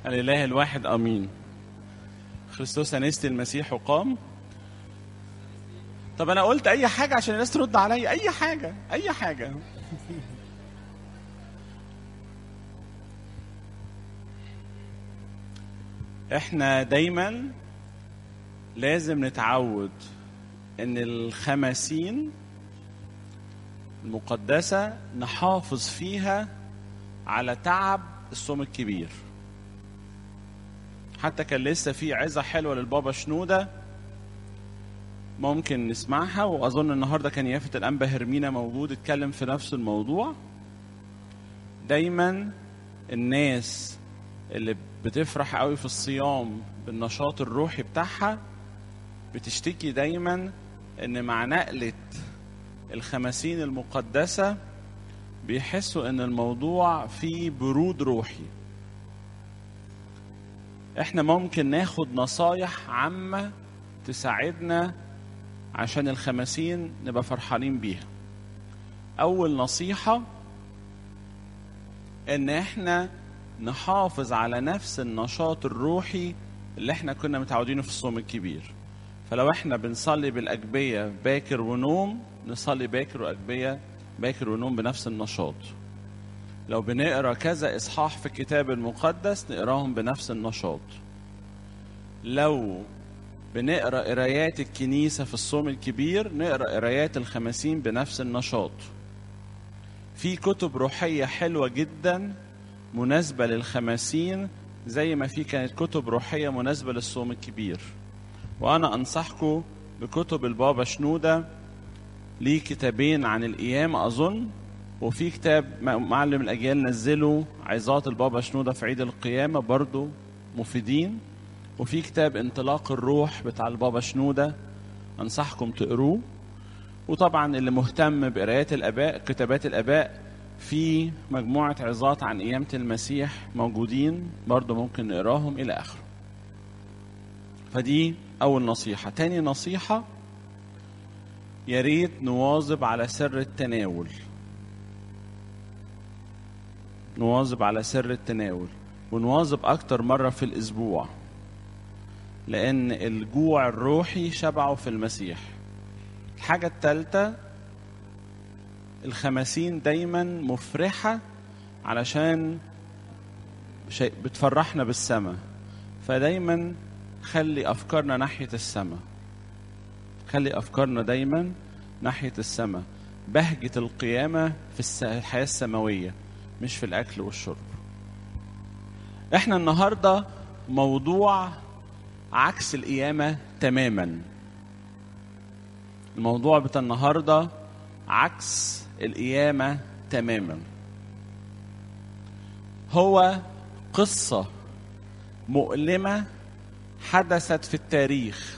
الإله الواحد آمين خريستوس أنستي المسيح وقام طب أنا قلت أي حاجة عشان الناس ترد عليا أي حاجة أي حاجة احنا دايما لازم نتعود ان الخمسين المقدسة نحافظ فيها على تعب الصوم الكبير حتى كان لسه في عظة حلوة للبابا شنودة ممكن نسمعها وأظن النهاردة كان يافت الأنبا هرمينا موجود اتكلم في نفس الموضوع دايما الناس اللي بتفرح قوي في الصيام بالنشاط الروحي بتاعها بتشتكي دايما ان مع نقلة الخمسين المقدسة بيحسوا ان الموضوع فيه برود روحي احنا ممكن ناخد نصايح عامة تساعدنا عشان الخمسين نبقى فرحانين بيها اول نصيحة ان احنا نحافظ على نفس النشاط الروحي اللي احنا كنا متعودينه في الصوم الكبير فلو احنا بنصلي بالاجبيه باكر ونوم نصلي باكر واجبيه باكر ونوم بنفس النشاط لو بنقرا كذا اصحاح في الكتاب المقدس نقراهم بنفس النشاط لو بنقرا قرايات الكنيسه في الصوم الكبير نقرا قرايات الخمسين بنفس النشاط في كتب روحيه حلوه جدا مناسبه للخمسين زي ما في كانت كتب روحيه مناسبه للصوم الكبير وانا انصحكم بكتب البابا شنوده ليه كتابين عن القيامة أظن وفي كتاب معلم الأجيال نزله عظات البابا شنودة في عيد القيامة برضو مفيدين وفي كتاب انطلاق الروح بتاع البابا شنودة أنصحكم تقروه وطبعا اللي مهتم بقرايات الآباء كتابات الآباء في مجموعة عظات عن قيامة المسيح موجودين برضو ممكن نقراهم إلى آخره فدي أول نصيحة تاني نصيحة يا ريت نواظب على سر التناول نواظب على سر التناول ونواظب أكتر مرة في الأسبوع لأن الجوع الروحي شبعه في المسيح الحاجة التالتة الخمسين دايما مفرحة علشان شيء بتفرحنا بالسماء فدايما خلي أفكارنا ناحية السماء خلي أفكارنا دايما ناحية السماء بهجة القيامة في الحياة السماوية مش في الأكل والشرب احنا النهاردة موضوع عكس القيامة تماما الموضوع بتاع النهاردة عكس القيامة تماما هو قصة مؤلمة حدثت في التاريخ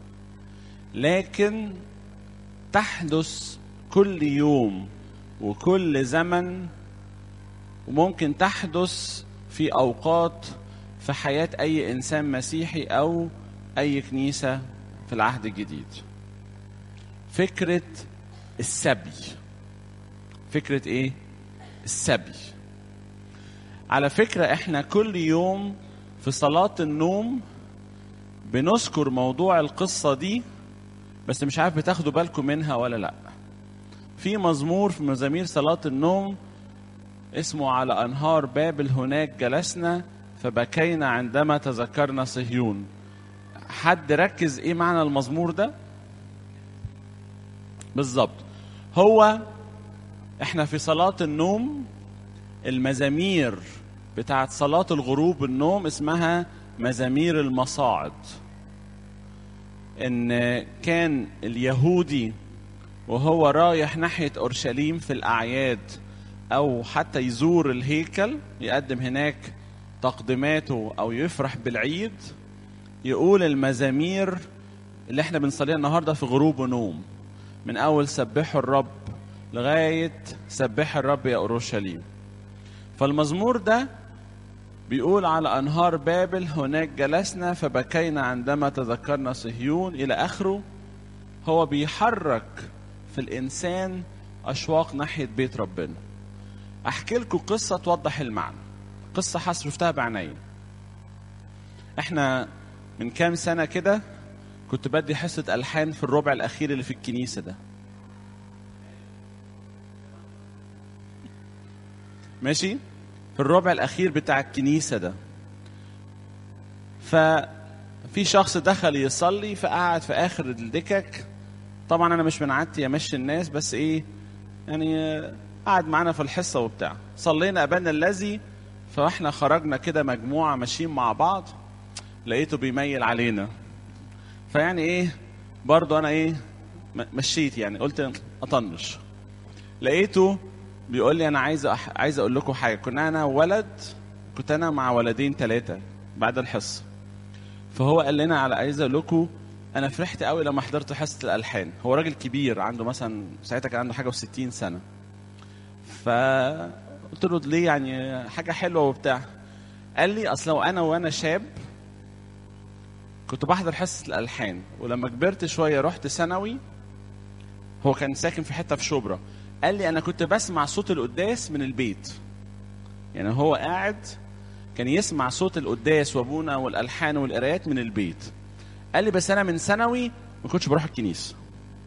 لكن تحدث كل يوم وكل زمن وممكن تحدث في اوقات في حياه اي انسان مسيحي او اي كنيسه في العهد الجديد فكره السبي فكره ايه السبي على فكره احنا كل يوم في صلاه النوم بنذكر موضوع القصه دي بس مش عارف بتاخدوا بالكم منها ولا لا في مزمور في مزامير صلاة النوم اسمه على أنهار بابل هناك جلسنا فبكينا عندما تذكرنا صهيون حد ركز ايه معنى المزمور ده بالظبط هو احنا في صلاة النوم المزامير بتاعت صلاة الغروب النوم اسمها مزامير المصاعد ان كان اليهودي وهو رايح ناحيه اورشليم في الاعياد او حتى يزور الهيكل يقدم هناك تقديماته او يفرح بالعيد يقول المزامير اللي احنا بنصليها النهارده في غروب ونوم من اول سبحوا الرب لغايه سبح الرب يا اورشليم فالمزمور ده بيقول على أنهار بابل هناك جلسنا فبكينا عندما تذكرنا صهيون إلى آخره هو بيحرك في الإنسان أشواق ناحية بيت ربنا أحكي لكم قصة توضح المعنى قصة حصل شفتها بعيني احنا من كام سنة كده كنت بدي حصة ألحان في الربع الأخير اللي في الكنيسة ده ماشي في الربع الأخير بتاع الكنيسة ده ففي شخص دخل يصلي فقعد في آخر الدكك طبعا أنا مش من عادتي أمشي الناس بس إيه يعني آه، قعد معانا في الحصة وبتاع صلينا أبانا الذي فاحنا خرجنا كده مجموعة ماشيين مع بعض لقيته بيميل علينا فيعني ايه برضو انا ايه م- مشيت يعني قلت اطنش لقيته بيقول لي انا عايز أح... عايز اقول لكم حاجه كنا انا ولد كنت انا مع ولدين ثلاثه بعد الحصه فهو قال لنا على عايز اقول لكم انا فرحت قوي لما حضرت حصه الالحان هو راجل كبير عنده مثلا ساعتها كان عنده حاجه و60 سنه فقلت له ليه يعني حاجه حلوه وبتاع قال لي اصل لو انا وانا شاب كنت بحضر حصه الالحان ولما كبرت شويه رحت ثانوي هو كان ساكن في حته في شبرا قال لي انا كنت بسمع صوت القداس من البيت يعني هو قاعد كان يسمع صوت القداس وابونا والالحان والقرايات من البيت قال لي بس انا من ثانوي ما كنتش بروح الكنيسه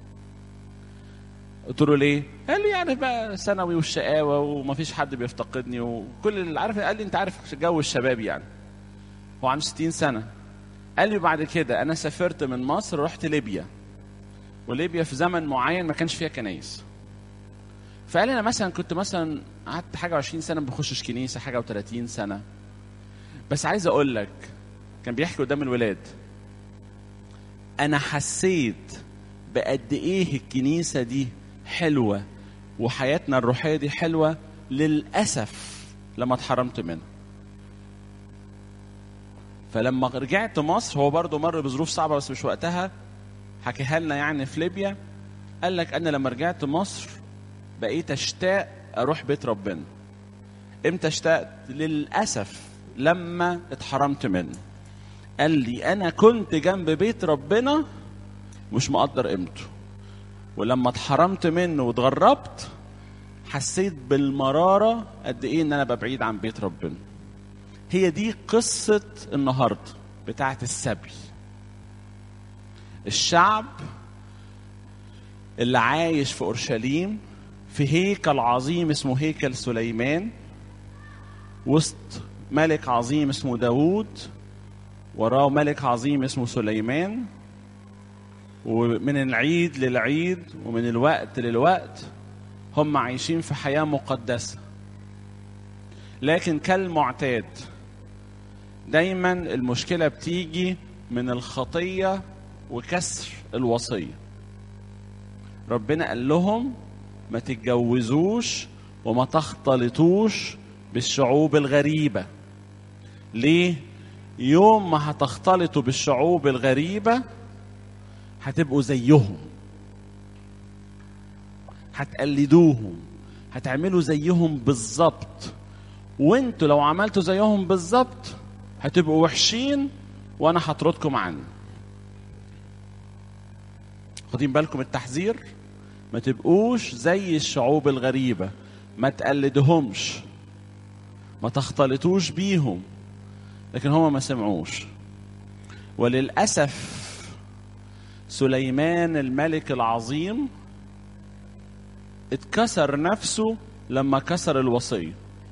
قلت له ليه؟ قال لي يعني بقى ثانوي والشقاوه ومفيش حد بيفتقدني وكل اللي عارف قال لي انت عارف جو الشباب يعني هو عنده 60 سنه قال لي بعد كده انا سافرت من مصر رحت ليبيا وليبيا في زمن معين ما كانش فيها كنايس فقال لي انا مثلا كنت مثلا قعدت حاجه و20 سنه ما بخشش كنيسه حاجه و30 سنه بس عايز اقول لك كان بيحكي قدام الولاد انا حسيت بقد ايه الكنيسه دي حلوه وحياتنا الروحيه دي حلوه للاسف لما اتحرمت منها فلما رجعت مصر هو برضه مر بظروف صعبه بس مش وقتها حكيها لنا يعني في ليبيا قال لك انا لما رجعت مصر بقيت اشتاق اروح بيت ربنا امتى اشتقت للاسف لما اتحرمت منه قال لي انا كنت جنب بيت ربنا مش مقدر قيمته ولما اتحرمت منه واتغربت حسيت بالمراره قد ايه ان انا ببقى بعيد عن بيت ربنا هي دي قصه النهارده بتاعه السبي الشعب اللي عايش في اورشليم في هيكل عظيم اسمه هيكل سليمان وسط ملك عظيم اسمه داوود وراه ملك عظيم اسمه سليمان ومن العيد للعيد ومن الوقت للوقت هم عايشين في حياة مقدسة لكن كالمعتاد دايما المشكلة بتيجي من الخطية وكسر الوصية ربنا قال لهم ما تتجوزوش وما تختلطوش بالشعوب الغريبة ليه؟ يوم ما هتختلطوا بالشعوب الغريبة هتبقوا زيهم هتقلدوهم هتعملوا زيهم بالظبط وانتوا لو عملتوا زيهم بالظبط هتبقوا وحشين وانا هطردكم عني خدين بالكم التحذير ما تبقوش زي الشعوب الغريبة ما تقلدهمش ما تختلطوش بيهم لكن هم ما سمعوش وللأسف سليمان الملك العظيم اتكسر نفسه لما كسر الوصية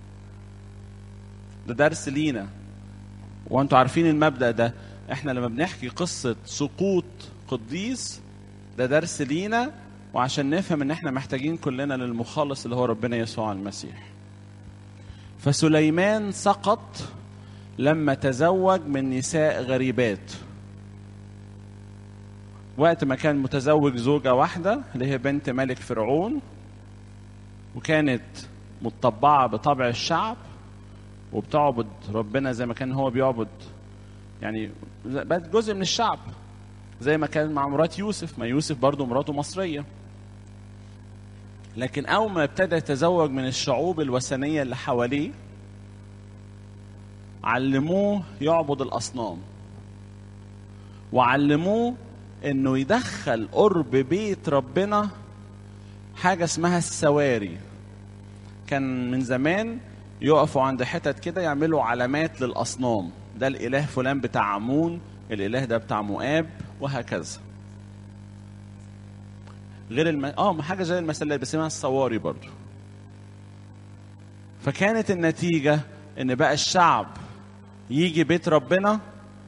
ده درس لينا وانتوا عارفين المبدأ ده احنا لما بنحكي قصة سقوط قديس ده درس لينا وعشان نفهم ان احنا محتاجين كلنا للمخلص اللي هو ربنا يسوع المسيح فسليمان سقط لما تزوج من نساء غريبات وقت ما كان متزوج زوجة واحدة اللي هي بنت ملك فرعون وكانت متطبعة بطبع الشعب وبتعبد ربنا زي ما كان هو بيعبد يعني بقت جزء من الشعب زي ما كان مع مرات يوسف ما يوسف برضه مراته مصرية لكن أول ما ابتدى يتزوج من الشعوب الوثنية اللي حواليه علموه يعبد الأصنام وعلموه انه يدخل قرب بيت ربنا حاجة اسمها السواري كان من زمان يقفوا عند حتت كده يعملوا علامات للأصنام ده الاله فلان بتاع عمون الاله ده بتاع مؤاب وهكذا غير الم... اه ما حاجه زي المسلات بس اسمها الصواري برضو فكانت النتيجه ان بقى الشعب يجي بيت ربنا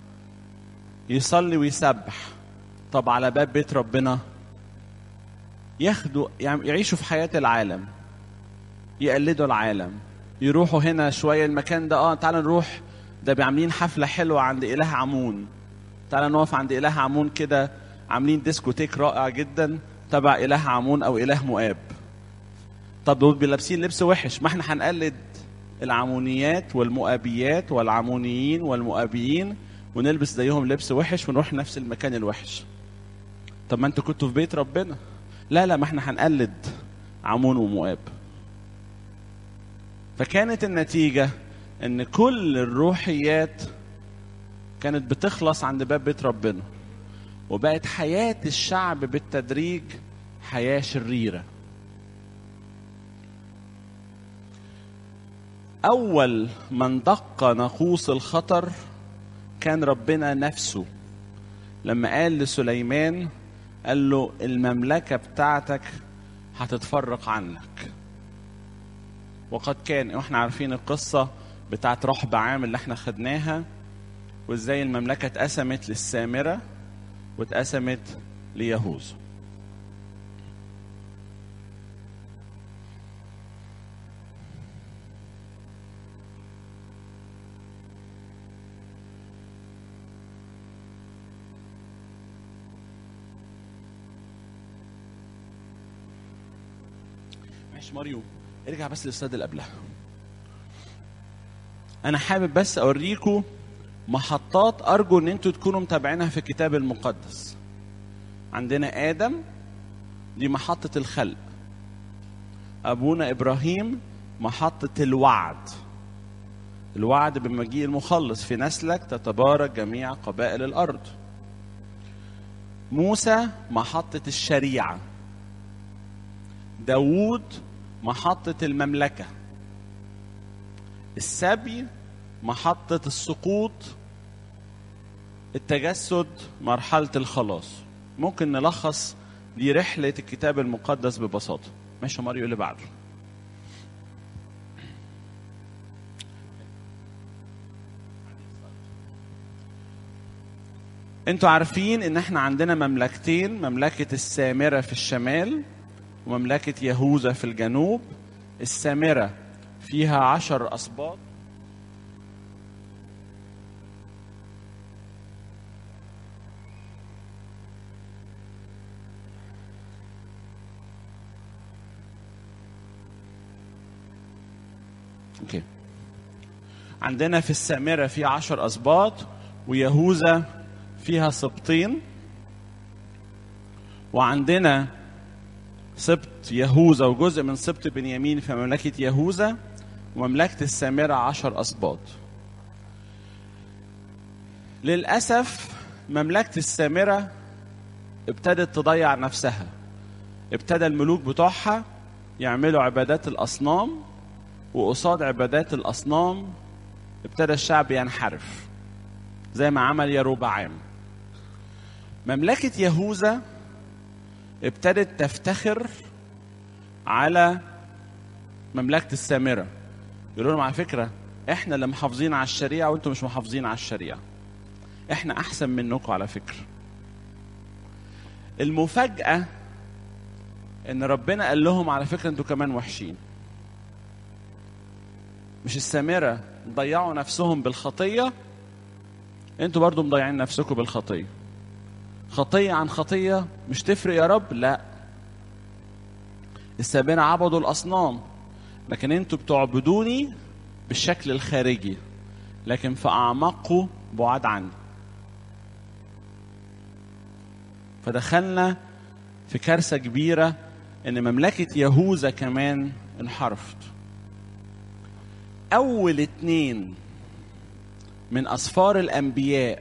يصلي ويسبح طب على باب بيت ربنا ياخدوا يعني يعيشوا في حياه العالم يقلدوا العالم يروحوا هنا شويه المكان ده اه تعال نروح ده بيعملين حفله حلوه عند اله عمون تعال نقف عند اله عمون كده عاملين ديسكوتيك رائع جدا تبع اله عمون او اله مؤاب طب دول لابسين لبس وحش ما احنا هنقلد العمونيات والمؤابيات والعمونيين والمؤابيين ونلبس زيهم لبس وحش ونروح نفس المكان الوحش طب ما انتوا كنتوا في بيت ربنا لا لا ما احنا هنقلد عمون ومؤاب فكانت النتيجة ان كل الروحيات كانت بتخلص عند باب بيت ربنا وبقت حياة الشعب بالتدريج حياة شريرة أول من دق ناقوس الخطر كان ربنا نفسه لما قال لسليمان قال له المملكة بتاعتك هتتفرق عنك وقد كان واحنا عارفين القصة بتاعت رحب عام اللي احنا خدناها وازاي المملكة اتقسمت للسامرة واتقسمت ليهوذا ماشي ماريو ارجع بس للاستاذ اللي قبلها انا حابب بس اوريكم محطات ارجو ان انتوا تكونوا متابعينها في الكتاب المقدس عندنا ادم دي محطه الخلق ابونا ابراهيم محطه الوعد الوعد بمجيء المخلص في نسلك تتبارك جميع قبائل الارض موسى محطه الشريعه داوود محطه المملكه السبي محطة السقوط التجسد مرحلة الخلاص ممكن نلخص دي رحلة الكتاب المقدس ببساطة ماشي ماريو اللي بعده انتوا عارفين ان احنا عندنا مملكتين مملكة السامرة في الشمال ومملكة يهوذا في الجنوب السامرة فيها عشر أسباط اوكي عندنا في السامرة في عشر أسباط ويهوذا فيها سبطين وعندنا سبط يهوذا وجزء من سبط بنيامين في مملكة يهوذا ومملكة السامرة عشر أسباط للأسف مملكة السامرة ابتدت تضيع نفسها ابتدى الملوك بتوعها يعملوا عبادات الأصنام وقصاد عبادات الأصنام ابتدى الشعب ينحرف زي ما عمل يروبعام مملكة يهوذا ابتدت تفتخر على مملكة السامرة يقولوا لهم على فكرة احنا اللي محافظين على الشريعة وانتم مش محافظين على الشريعة احنا احسن منكم على فكرة المفاجأة ان ربنا قال لهم على فكرة انتوا كمان وحشين مش السامرة ضيعوا نفسهم بالخطية انتوا برضو مضيعين نفسكم بالخطية خطية عن خطية مش تفرق يا رب لا السامرة عبدوا الأصنام لكن انتوا بتعبدوني بالشكل الخارجي لكن في أعماقكم بعاد عني فدخلنا في كارثة كبيرة إن مملكة يهوذا كمان انحرفت أول اتنين من أسفار الأنبياء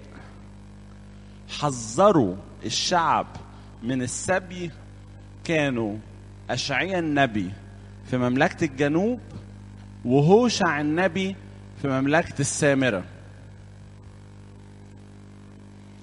حذروا الشعب من السبي كانوا أشعيا النبي في مملكة الجنوب وهوشع النبي في مملكة السامرة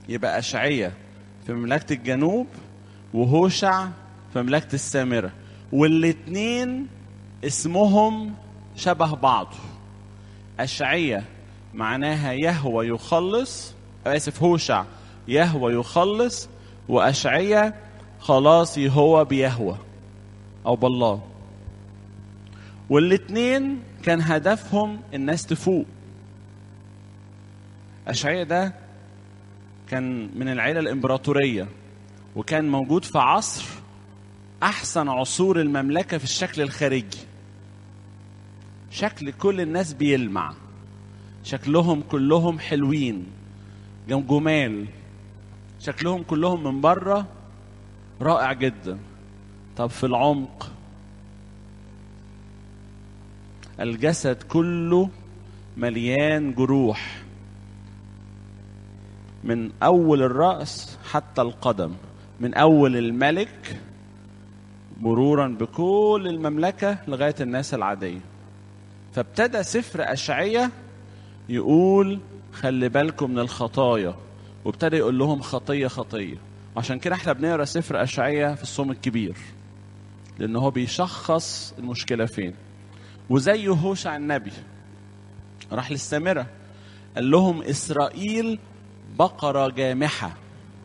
يبقى أشعية في مملكة الجنوب وهوشع في مملكة السامرة والاتنين اسمهم شبه بعض أشعية معناها يهوى يخلص آسف هوشع يهوى يخلص وأشعية خلاصي هو بيهوى أو بالله والاتنين كان هدفهم الناس تفوق أشعية ده كان من العيلة الإمبراطورية وكان موجود في عصر أحسن عصور المملكة في الشكل الخارجي شكل كل الناس بيلمع شكلهم كلهم حلوين جمال شكلهم كلهم من بره رائع جدا طب في العمق الجسد كله مليان جروح من اول الراس حتى القدم من اول الملك مرورا بكل المملكه لغايه الناس العاديه فابتدى سفر اشعياء يقول خلي بالكم من الخطايا وابتدى يقول لهم خطيه خطيه عشان كده احنا بنقرا سفر اشعياء في الصوم الكبير لان هو بيشخص المشكله فين وزي هوشع النبي راح للسامره قال لهم اسرائيل بقره جامحه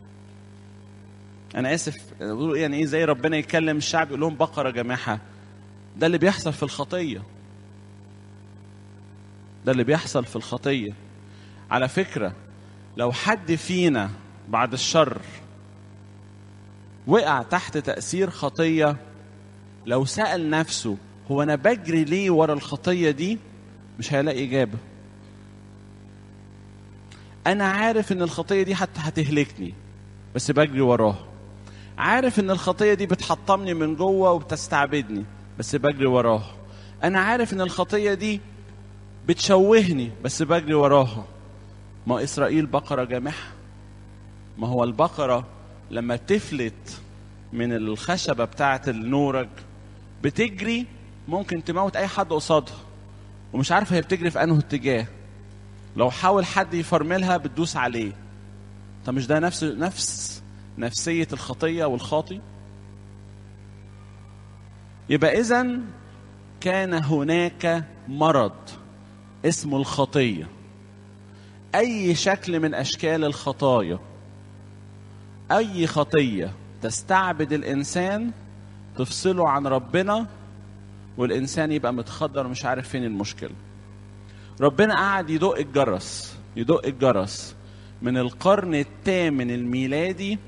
انا اسف بقول يعني ايه زي ربنا يكلم الشعب يقول لهم بقره جامحه ده اللي بيحصل في الخطيه ده اللي بيحصل في الخطيه على فكره لو حد فينا بعد الشر وقع تحت تأثير خطية لو سأل نفسه هو أنا بجري ليه ورا الخطية دي مش هيلاقي إجابة أنا عارف إن الخطية دي حتى هتهلكني بس بجري وراها عارف إن الخطية دي بتحطمني من جوه وبتستعبدني بس بجري وراها أنا عارف إن الخطية دي بتشوهني بس بجري وراها ما إسرائيل بقرة جامحة ما هو البقرة لما تفلت من الخشبة بتاعة النورج بتجري ممكن تموت أي حد قصادها ومش عارفة هي بتجري في أنه اتجاه لو حاول حد يفرملها بتدوس عليه طب مش ده نفس نفس نفسية الخطية والخاطي يبقى إذا كان هناك مرض اسمه الخطية أي شكل من أشكال الخطايا أي خطية تستعبد الإنسان تفصله عن ربنا والإنسان يبقى متخدر ومش عارف فين المشكلة ربنا قعد يدق الجرس يدق الجرس من القرن الثامن الميلادي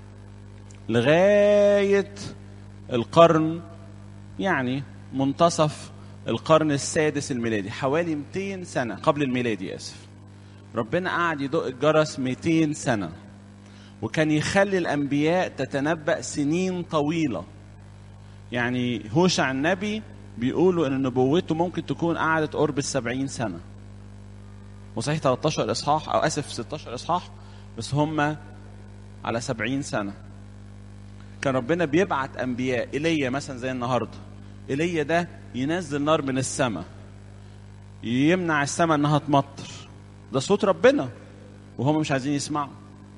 لغاية القرن يعني منتصف القرن السادس الميلادي حوالي 200 سنة قبل الميلادي آسف ربنا قعد يدق الجرس 200 سنة وكان يخلي الأنبياء تتنبأ سنين طويلة يعني هوشع النبي بيقولوا ان نبوته ممكن تكون قعدت قرب السبعين سنة وصحيح 13 اصحاح او اسف 16 اصحاح بس هم على سبعين سنة كان ربنا بيبعت انبياء ايليا مثلا زي النهارده ايليا ده ينزل نار من السماء يمنع السماء انها تمطر ده صوت ربنا وهم مش عايزين يسمعوا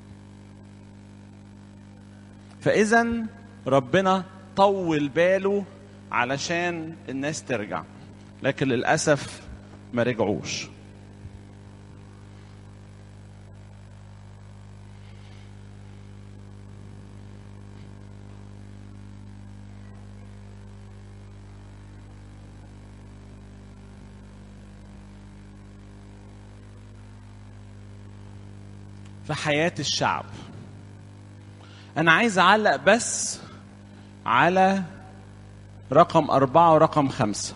فاذا ربنا طول باله علشان الناس ترجع لكن للاسف ما رجعوش في حياة الشعب أنا عايز أعلق بس على رقم أربعة ورقم خمسة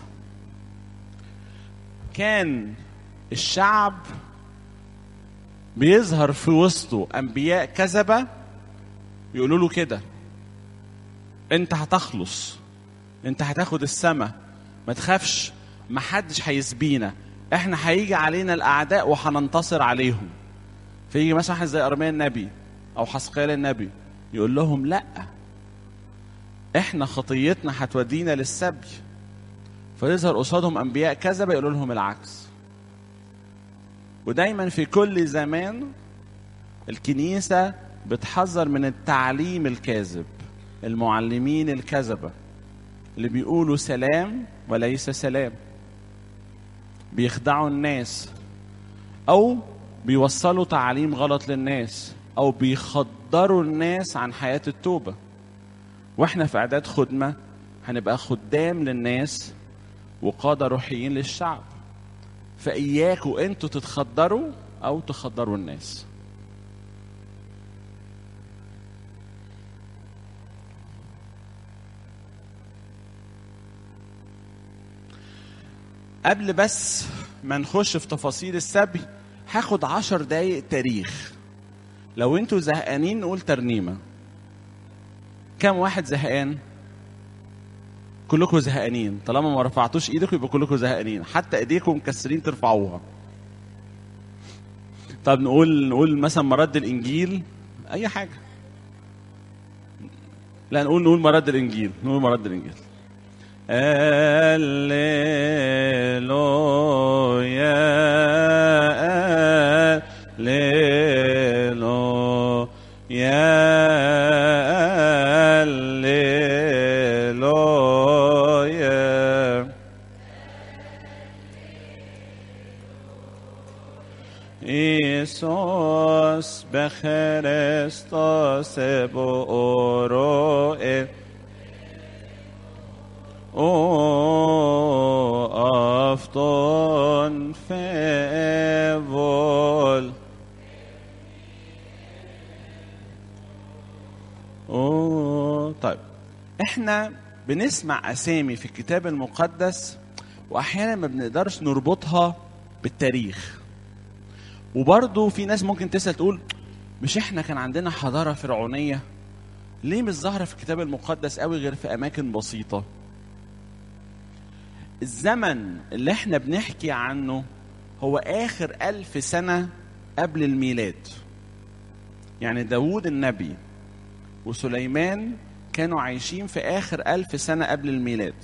كان الشعب بيظهر في وسطه أنبياء كذبة يقولوا له كده أنت هتخلص أنت هتاخد السماء ما تخافش ما حدش هيسبينا احنا هيجي علينا الأعداء وهننتصر عليهم فيجي مثلا واحد زي أرميا النبي أو حسقيال النبي يقول لهم لأ احنا خطيتنا هتودينا للسبي فيظهر قصادهم انبياء كذبه يقولوا لهم العكس ودايما في كل زمان الكنيسة بتحذر من التعليم الكاذب المعلمين الكذبة اللي بيقولوا سلام وليس سلام بيخدعوا الناس أو بيوصلوا تعليم غلط للناس أو بيخدروا الناس عن حياة التوبة واحنا في إعداد خدمة هنبقى خدام للناس وقادة روحيين للشعب فإياكوا أنتوا تتخدروا أو تخدروا الناس قبل بس ما نخش في تفاصيل السبي هاخد عشر دقايق تاريخ لو انتوا زهقانين نقول ترنيمة كم واحد زهقان كلكم زهقانين طالما ما رفعتوش ايدكم يبقى كلكم زهقانين حتى ايديكم مكسرين ترفعوها طب نقول نقول مثلا مرد الانجيل اي حاجه لا نقول نقول مرد الانجيل نقول مرد الانجيل هللويا هللويا هللويا Iisus بخريستوس بورو O afton fevol أوه طيب احنا بنسمع اسامي في الكتاب المقدس واحيانا ما بنقدرش نربطها بالتاريخ وبرضه في ناس ممكن تسال تقول مش احنا كان عندنا حضاره فرعونيه ليه مش ظاهره في الكتاب المقدس قوي غير في اماكن بسيطه الزمن اللي احنا بنحكي عنه هو اخر الف سنه قبل الميلاد يعني داوود النبي وسليمان كانوا عايشين في آخر ألف سنة قبل الميلاد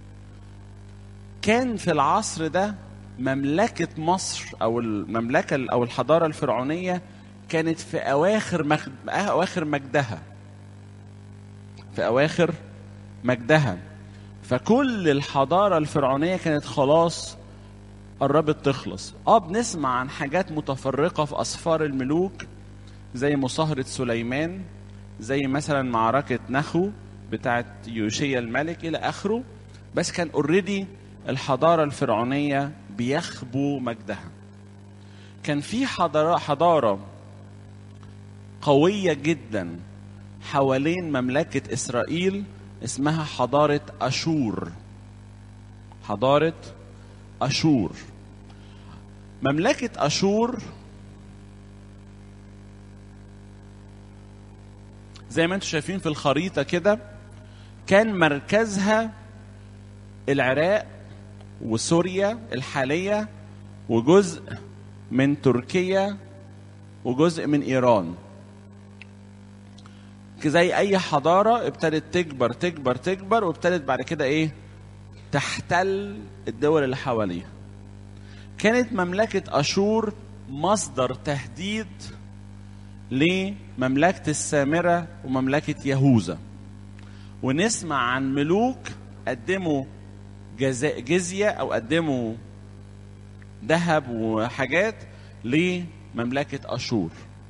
كان في العصر ده مملكة مصر أو المملكة أو الحضارة الفرعونية كانت في أواخر مخد... أواخر مجدها في أواخر مجدها فكل الحضارة الفرعونية كانت خلاص قربت تخلص اه بنسمع عن حاجات متفرقة في أسفار الملوك زي مصاهرة سليمان زي مثلا معركة نخو بتاعت يوشيا الملك إلى آخره بس كان اوريدي الحضارة الفرعونية بيخبو مجدها كان في حضارة, حضارة قوية جدا حوالين مملكة إسرائيل اسمها حضارة أشور حضارة أشور مملكة أشور زي ما انتم شايفين في الخريطة كده كان مركزها العراق وسوريا الحالية وجزء من تركيا وجزء من إيران زي أي حضارة ابتدت تكبر تكبر تكبر وابتدت بعد كده إيه تحتل الدول اللي حواليها كانت مملكة أشور مصدر تهديد لمملكة السامرة ومملكة يهوذا ونسمع عن ملوك قدموا جزاء جزية أو قدموا ذهب وحاجات لمملكة أشور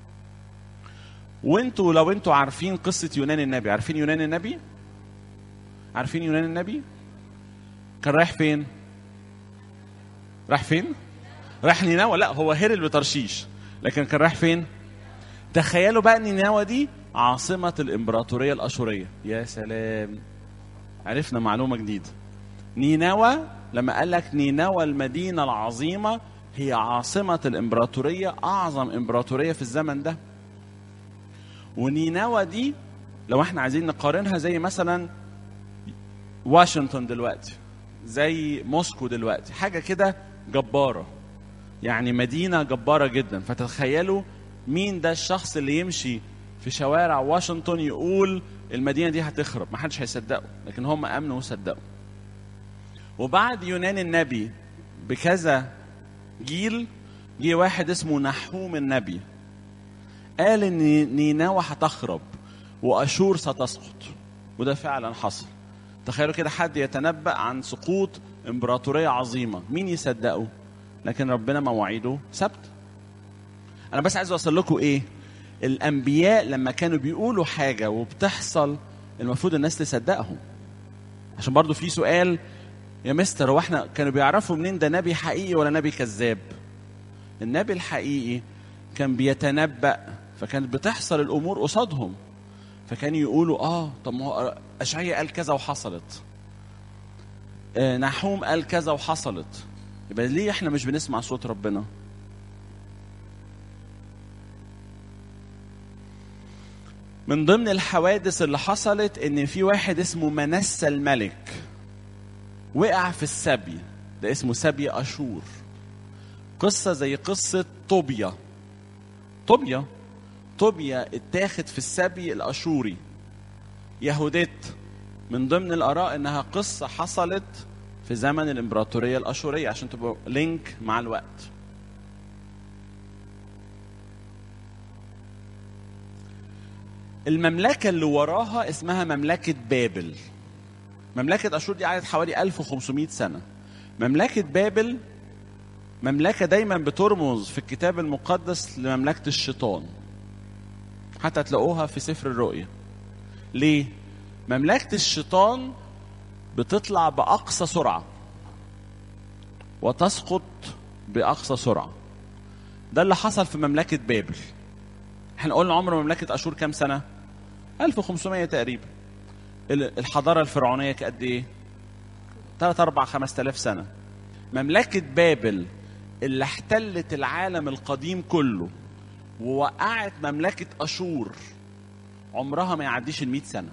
وانتوا لو انتوا عارفين قصة يونان النبي عارفين يونان النبي عارفين يونان النبي كان رايح فين راح فين راح نينوى لا هو هرب لترشيش لكن كان رايح فين تخيلوا بقى نينوى دي عاصمة الإمبراطورية الأشورية يا سلام عرفنا معلومة جديدة نينوى لما قال لك نينوى المدينة العظيمة هي عاصمة الإمبراطورية أعظم إمبراطورية في الزمن ده ونينوى دي لو احنا عايزين نقارنها زي مثلا واشنطن دلوقتي زي موسكو دلوقتي حاجة كده جبارة يعني مدينة جبارة جدا فتتخيلوا مين ده الشخص اللي يمشي في شوارع واشنطن يقول المدينة دي هتخرب ما حدش هيصدقه لكن هم أمنوا وصدقوا وبعد يونان النبي بكذا جيل جه واحد اسمه نحوم النبي قال ان نينوى هتخرب واشور ستسقط وده فعلا حصل تخيلوا كده حد يتنبأ عن سقوط امبراطورية عظيمة مين يصدقه لكن ربنا مواعيده ثابته انا بس عايز اوصل لكم ايه الانبياء لما كانوا بيقولوا حاجه وبتحصل المفروض الناس تصدقهم عشان برضو في سؤال يا مستر هو احنا كانوا بيعرفوا منين ده نبي حقيقي ولا نبي كذاب النبي الحقيقي كان بيتنبأ فكانت بتحصل الامور قصادهم فكانوا يقولوا اه طب ما هو اشعياء قال كذا وحصلت آه نحوم قال كذا وحصلت يبقى ليه احنا مش بنسمع صوت ربنا من ضمن الحوادث اللي حصلت ان في واحد اسمه منسى الملك وقع في السبي ده اسمه سبي اشور قصه زي قصه طوبيا طوبيا طوبيا اتاخد في السبي الاشوري يهوديت من ضمن الاراء انها قصه حصلت في زمن الامبراطوريه الاشوريه عشان تبقوا لينك مع الوقت المملكة اللي وراها اسمها مملكة بابل مملكة أشور دي قعدت حوالي 1500 سنة مملكة بابل مملكة دايما بترمز في الكتاب المقدس لمملكة الشيطان حتى تلاقوها في سفر الرؤيا ليه؟ مملكة الشيطان بتطلع بأقصى سرعة وتسقط بأقصى سرعة ده اللي حصل في مملكة بابل احنا قلنا عمر مملكة أشور كام سنة؟ 1500 تقريبا الحضارة الفرعونية قد إيه؟ 3 4 5000 سنة مملكة بابل اللي احتلت العالم القديم كله ووقعت مملكة أشور عمرها ما يعديش ال 100 سنة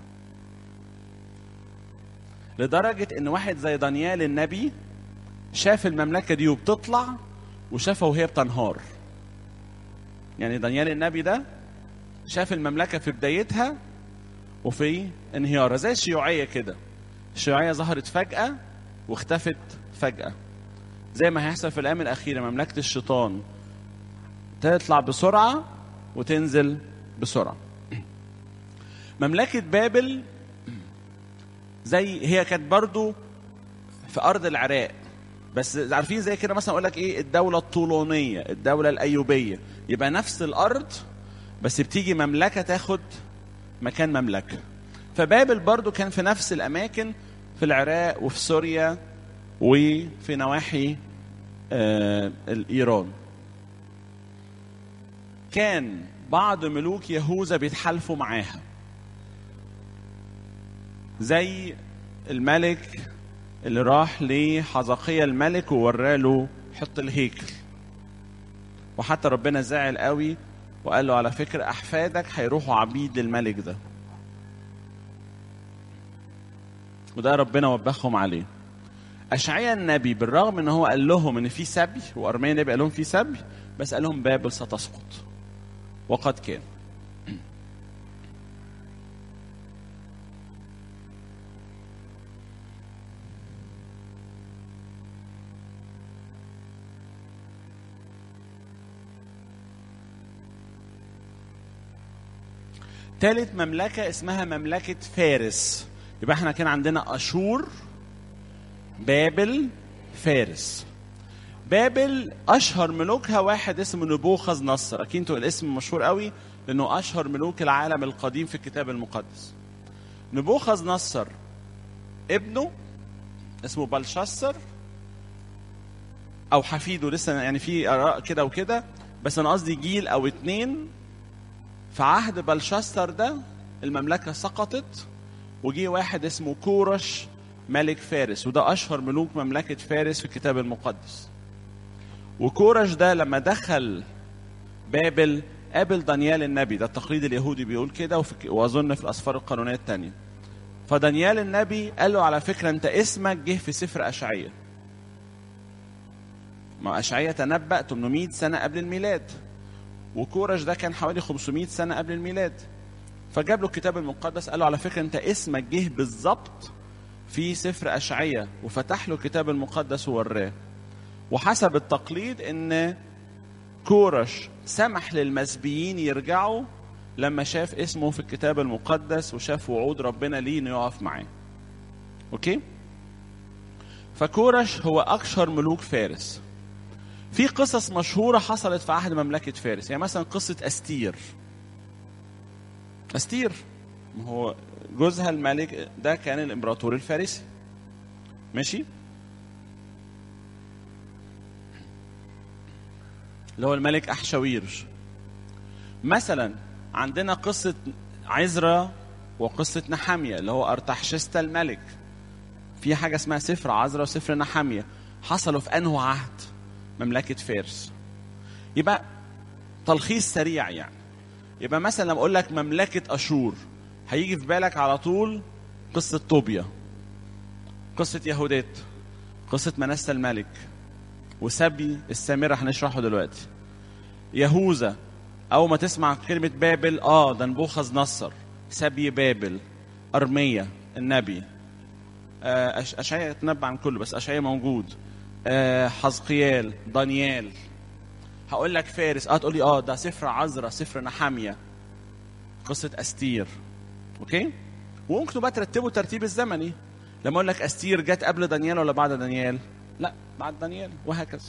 لدرجة إن واحد زي دانيال النبي شاف المملكة دي وبتطلع وشافها وهي بتنهار يعني دانيال النبي ده شاف المملكة في بدايتها وفي انهيارها زي الشيوعية كده الشيوعية ظهرت فجأة واختفت فجأة زي ما هيحصل في الأيام الأخيرة مملكة الشيطان تطلع بسرعة وتنزل بسرعة مملكة بابل زي هي كانت برضو في أرض العراق بس عارفين زي كده مثلا اقول لك ايه الدوله الطولونيه الدوله الايوبيه يبقى نفس الارض بس بتيجي مملكه تاخد مكان مملكه فبابل برضو كان في نفس الاماكن في العراق وفي سوريا وفي نواحي آه ايران كان بعض ملوك يهوذا بيتحالفوا معاها زي الملك اللي راح لحزقية الملك ووراله حط الهيكل وحتى ربنا زعل قوي وقال له على فكرة أحفادك هيروحوا عبيد للملك ده وده ربنا وبخهم عليه أشعيا النبي بالرغم ان هو قال لهم ان في سبي وارميا النبي قال لهم في سبي بس قال لهم بابل ستسقط وقد كان ثالث مملكة اسمها مملكة فارس يبقى احنا كان عندنا أشور بابل فارس بابل أشهر ملوكها واحد اسمه نبوخذ نصر أكيد انتوا الاسم مشهور قوي لأنه أشهر ملوك العالم القديم في الكتاب المقدس نبوخذ نصر ابنه اسمه بلشسر أو حفيده لسه يعني في آراء كده وكده بس أنا قصدي جيل أو اتنين في عهد بلشستر ده المملكة سقطت وجي واحد اسمه كورش ملك فارس وده أشهر ملوك مملكة فارس في الكتاب المقدس وكورش ده لما دخل بابل قابل دانيال النبي ده التقليد اليهودي بيقول كده وأظن في الأسفار القانونية التانية فدانيال النبي قال له على فكرة أنت اسمك جه في سفر أشعية ما أشعية تنبأ 800 سنة قبل الميلاد وكورش ده كان حوالي 500 سنة قبل الميلاد فجاب له الكتاب المقدس قال له على فكرة أنت اسمك جه بالظبط في سفر أشعية وفتح له الكتاب المقدس ووراه وحسب التقليد ان كورش سمح للمسبيين يرجعوا لما شاف اسمه في الكتاب المقدس وشاف وعود ربنا ليه انه يقف معاه اوكي فكورش هو أكشر ملوك فارس في قصص مشهورة حصلت في عهد مملكة فارس يعني مثلا قصة أستير أستير ما هو جوزها الملك ده كان الإمبراطور الفارسي ماشي اللي هو الملك أحشاوير مثلا عندنا قصة عزرا وقصة نحامية اللي هو أرتحشستا الملك في حاجة اسمها سفر عزرا وسفر نحامية حصلوا في أنه عهد مملكة فارس يبقى تلخيص سريع يعني يبقى مثلا لما أقول لك مملكة أشور هيجي في بالك على طول قصة طوبيا قصة يهودات قصة منسى الملك وسبي السامرة هنشرحه دلوقتي يهوذا أول ما تسمع كلمة بابل آه ده نبوخذ نصر سبي بابل أرمية النبي أشعياء يتنبأ عن كله بس أشعياء موجود حزقيال دانيال هقول لك فارس اه تقول لي اه ده سفر عزرا سفر نحامية قصة أستير اوكي وممكن تبقى ترتبه الترتيب الزمني لما اقول لك أستير جت قبل دانيال ولا بعد دانيال لا بعد دانيال وهكذا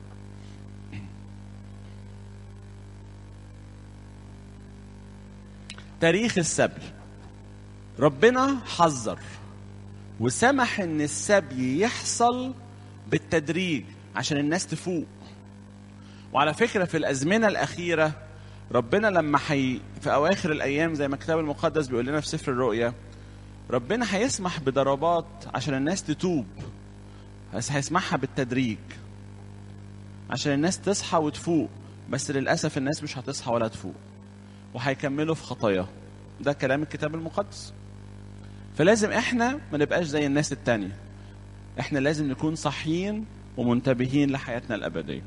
تاريخ السبي ربنا حذر وسمح ان السبي يحصل بالتدريج عشان الناس تفوق وعلى فكره في الازمنه الاخيره ربنا لما حي في اواخر الايام زي ما الكتاب المقدس بيقول لنا في سفر الرؤيا ربنا هيسمح بضربات عشان الناس تتوب بس هيسمحها بالتدريج عشان الناس تصحى وتفوق بس للاسف الناس مش هتصحى ولا تفوق وهيكملوا في خطايا ده كلام الكتاب المقدس فلازم احنا ما نبقاش زي الناس التانية احنا لازم نكون صحيين ومنتبهين لحياتنا الأبدية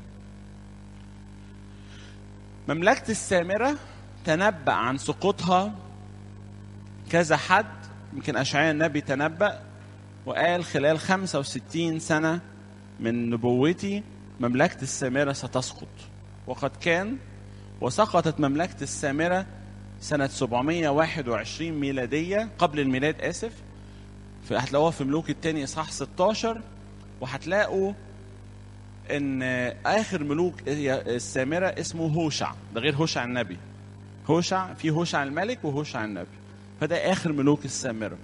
مملكة السامرة تنبأ عن سقوطها كذا حد يمكن أشعياء النبي تنبأ وقال خلال 65 سنة من نبوتي مملكة السامرة ستسقط وقد كان وسقطت مملكة السامرة سنة 721 ميلادية قبل الميلاد آسف هتلاقوها في ملوك الثاني إصحاح 16 وهتلاقوا إن آخر ملوك السامرة اسمه هوشع ده غير هوشع النبي هوشع في هوشع الملك وهوشع النبي فده آخر ملوك السامرة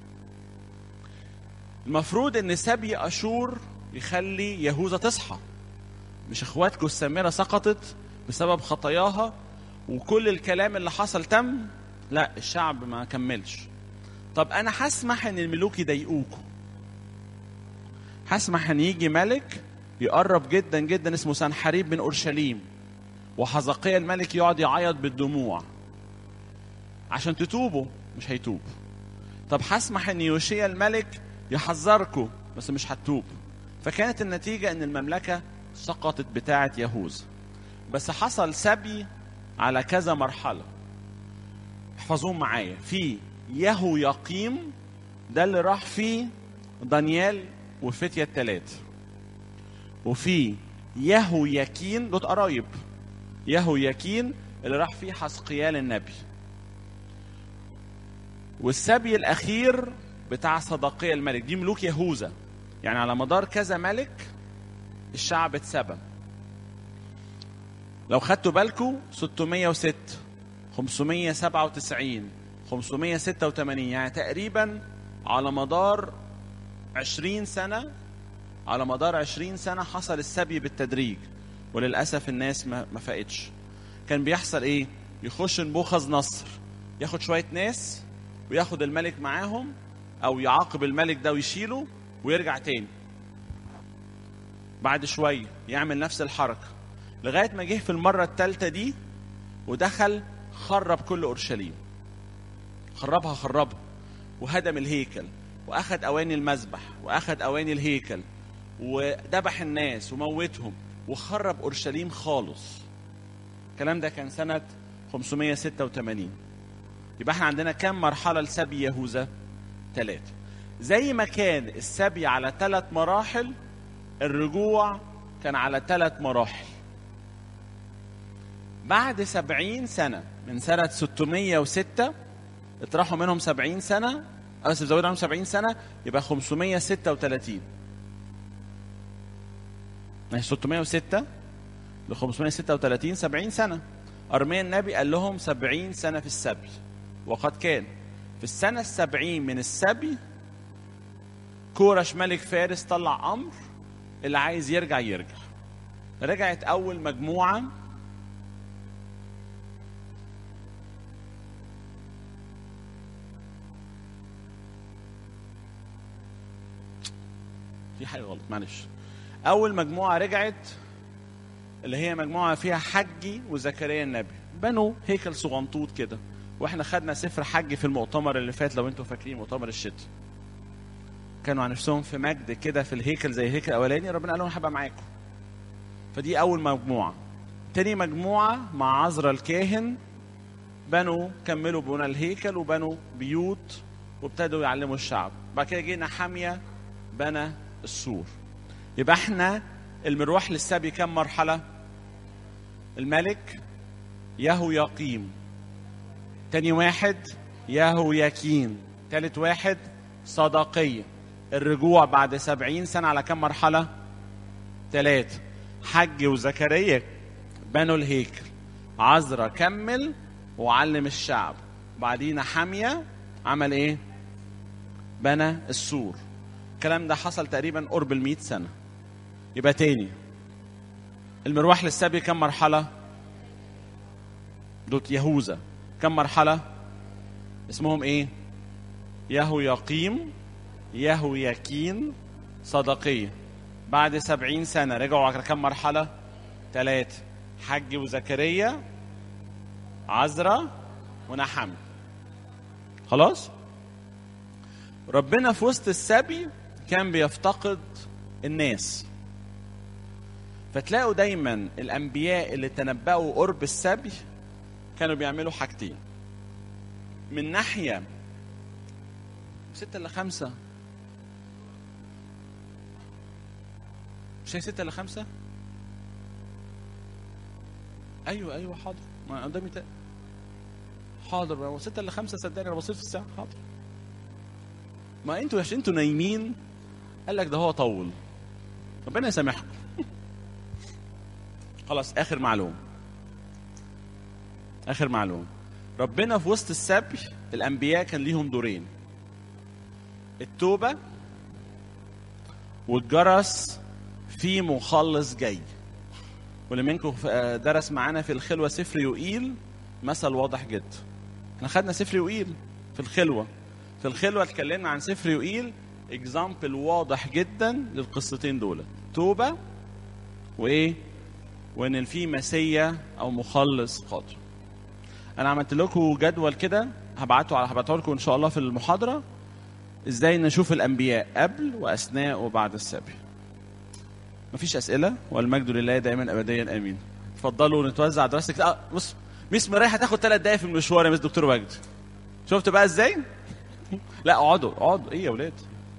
المفروض إن سبي أشور يخلي يهوذا تصحى مش اخواتكم السامرة سقطت بسبب خطاياها وكل الكلام اللي حصل تم لا الشعب ما كملش طب انا هسمح ان الملوك يضايقوكوا هسمح ان يجي ملك يقرب جدا جدا اسمه سنحريب من اورشليم وحزقيا الملك يقعد يعيط بالدموع عشان تتوبوا مش هيتوب طب هسمح ان يوشيا الملك يحذركوا بس مش هتوب فكانت النتيجة ان المملكة سقطت بتاعة يهوذا بس حصل سبي على كذا مرحلة احفظوهم معايا في يهو يقيم ده اللي راح فيه دانيال والفتية التلات وفي يهو يكين دول قرايب يهو يكين اللي راح فيه حسقيال النبي والسبي الأخير بتاع صدقية الملك دي ملوك يهوذا يعني على مدار كذا ملك الشعب اتسبى لو خدتوا بالكم 606 597 586 يعني تقريبا على مدار 20 سنة على مدار 20 سنة حصل السبي بالتدريج وللأسف الناس ما ما فاقتش كان بيحصل إيه؟ يخش نبوخذ نصر ياخد شوية ناس وياخد الملك معاهم أو يعاقب الملك ده ويشيله ويرجع تاني بعد شوية يعمل نفس الحركة لغايه ما جه في المره الثالثه دي ودخل خرب كل اورشليم خربها خربها وهدم الهيكل واخد اواني المذبح واخد اواني الهيكل وذبح الناس وموتهم وخرب اورشليم خالص الكلام ده كان سنه 586 يبقى احنا عندنا كم مرحله لسبي يهوذا ثلاثه زي ما كان السبي على ثلاث مراحل الرجوع كان على ثلاث مراحل بعد سبعين سنة من سنة 606 اطرحوا منهم 70 سنة أسف زود عنهم 70 سنة يبقى 536 ماشي 606 ل 536 70 سنة أرميا النبي قال لهم 70 سنة في السبي وقد كان في السنة السبعين من السبي كورش ملك فارس طلع أمر اللي عايز يرجع يرجع رجعت أول مجموعة في حاجة غلط معلش أول مجموعة رجعت اللي هي مجموعة فيها حجي وزكريا النبي بنوا هيكل صغنطوط كده واحنا خدنا سفر حج في المؤتمر اللي فات لو انتوا فاكرين مؤتمر الشتاء كانوا عن نفسهم في مجد كده في الهيكل زي الهيكل الاولاني ربنا قال لهم هبقى معاكم فدي اول مجموعه تاني مجموعه مع عذرا الكاهن بنوا كملوا بنى الهيكل وبنوا بيوت وابتدوا يعلموا الشعب بعد كده جينا حاميه بنى السور يبقى احنا المروح للسبي كم مرحله الملك يهو يقيم تاني واحد يهو يكين تالت واحد صداقية الرجوع بعد سبعين سنة على كم مرحلة تلاتة حج وزكريا بنوا الهيكل عزرا كمل وعلم الشعب بعدين حمية عمل ايه بنى السور الكلام ده حصل تقريبا قرب المئة سنة يبقى تاني المروح للسبي كم مرحلة دوت يهوذا كم مرحلة اسمهم ايه يهو يقيم يهو يكين صدقية بعد سبعين سنة رجعوا على كم مرحلة ثلاثة حج وزكريا عزرا ونحم خلاص ربنا في وسط السبي كان بيفتقد الناس فتلاقوا دايما الانبياء اللي تنبأوا قرب السبي كانوا بيعملوا حاجتين من ناحية ستة إلا خمسة مش هي ستة إلا خمسة؟ أيوه أيوه حاضر ما قدامي تق... حاضر بقى ستة إلا خمسة صدقني أنا بصيت في الساعة حاضر ما أنتوا عشان أنتوا نايمين قال لك ده هو طول ربنا يسامحكم خلاص آخر معلومة آخر معلومة ربنا في وسط السبي الانبياء كان ليهم دورين التوبه والجرس في مخلص جاي واللي منكم درس معانا في الخلوه سفر يوئيل مثل واضح جدا احنا خدنا سفر يوئيل في الخلوه في الخلوه اتكلمنا عن سفر يوئيل اكزامبل واضح جدا للقصتين دول توبه وايه وان في مسيا او مخلص قادر انا عملت لكم جدول كده هبعته على هبعته لكم ان شاء الله في المحاضره ازاي نشوف الانبياء قبل واثناء وبعد السبي مفيش اسئله والمجد لله دائما ابديا امين اتفضلوا نتوزع دراستك اه بص ميس مريح هتاخد ثلاث دقايق في المشوار يا مس دكتور وجدي شفت بقى ازاي لا اقعدوا اقعدوا ايه يا ولاد